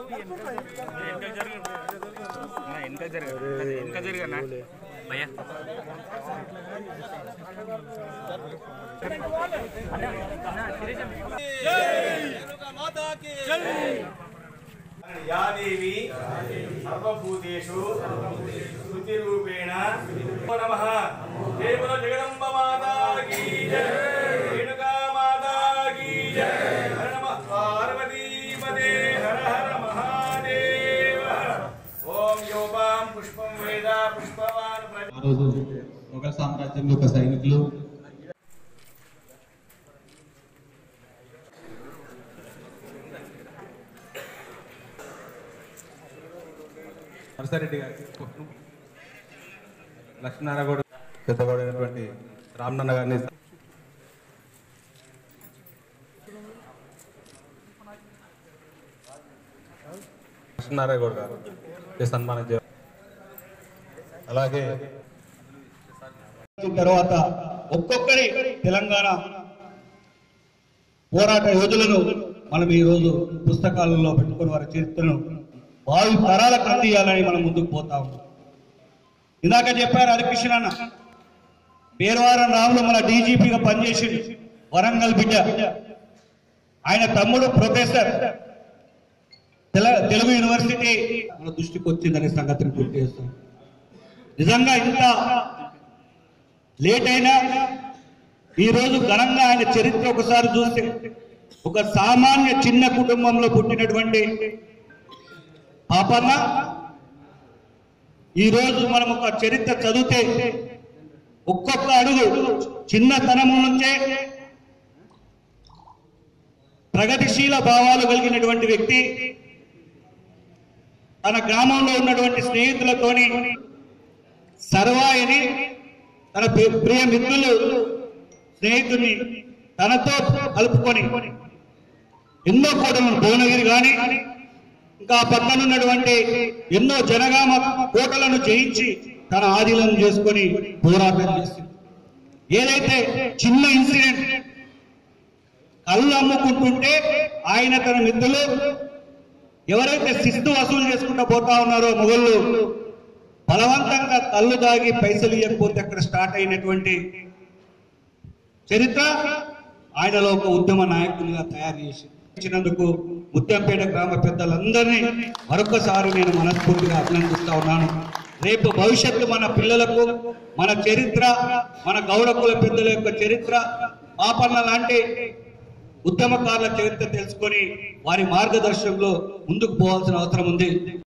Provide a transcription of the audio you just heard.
వెనక జరగ వెనక జరగనా భయ్యా या देवी सर्वभूतेषु स्तुतिरूपेण नमो नमः हे बोलो जगदम्ब माता की जय रेणुका माता की जय हर नमः पार्वती पदे हर हर महादेव ओम योपां पुष्पं वेद पुष्पवान् प्रज ఆ రోజు మొఘల్ సామ్రాజ్యంలో ఒక సైనికులు నర్సారెడ్డి గారి లక్ష్మీనారాయణ గౌడ్ పెద్దగౌడైనటువంటి రామనన్న గారిని లక్ష్మీనారాయణ గౌడ్ గారు ఈ సన్మానం చేయాలి అలాగే వచ్చిన తర్వాత ఒక్కొక్కరి తెలంగాణ పోరాట యోధులను మనం ఈ రోజు పుస్తకాలలో పెట్టుకుని వారి చరిత్రను భావి తరాలకు అందియాలని మనం ముందుకు పోతా ఉన్నాం ఇందాక చెప్పారు హరికృష్ణ అన్న పేరవారం రాములు మన డీజీపీగా పనిచేసి వరంగల్ బిడ్డ ఆయన తమ్ముడు ప్రొఫెసర్ తెల- తెలుగు యూనివర్సిటీ మన దృష్టికి వచ్చిందనే సంగతిని గుర్తు చేస్తాం నిజంగా ఇంత లేట్ అయినా ఈ రోజు ఘనంగా ఆయన చరిత్ర ఒకసారి చూస్తే ఒక సామాన్య చిన్న కుటుంబంలో పుట్టినటువంటి పాపన్న ఈ రోజు మనం ఒక చరిత్ర చదివితే ఒక్కొక్క అడుగు చిన్నతనం నుంచే ప్రగతిశీల భావాలు కలిగినటువంటి వ్యక్తి తన గ్రామంలో ఉన్నటువంటి స్నేహితులతోని సర్వాయిని తన ప్రి- ప్రియ మిత్రులు స్నేహితుని తనతో కలుపుకొని ఎన్నో కోటలను భువనగిరి గాని ఇంకా పక్కన ఉన్నటువంటి ఎన్నో జనగామ కోటలను జయించి తన ఆధీనం చేసుకొని పోరాటం చేసింది ఏదైతే చిన్న ఇన్సిడెంట్ కళ్ళు అమ్ముకుంటుంటే ఆయన తన మిత్రులు ఎవరైతే శిస్తు వసూలు చేసుకుంటూ పోతా ఉన్నారో మొగళ్ళు బలవంతంగా కళ్ళు దాగి పైసలు ఇవ్వకపోతే అక్కడ స్టార్ట్ అయినటువంటి చరిత్ర ఆయనలో ఒక ఉద్యమ నాయకునిగా తయారు చేసి ఇచ్చినందుకు ముత్యంపేట గ్రామ పెద్దలందరినీ మరొకసారి నేను మనస్ఫూర్తిగా అభినందిస్తా ఉన్నాను రేపు భవిష్యత్తు మన పిల్లలకు మన చరిత్ర మన గౌరకుల పెద్దల యొక్క చరిత్ర పాపన్న లాంటి ఉద్యమకారుల చరిత్ర తెలుసుకొని వారి మార్గదర్శనంలో ముందుకు పోవాల్సిన అవసరం ఉంది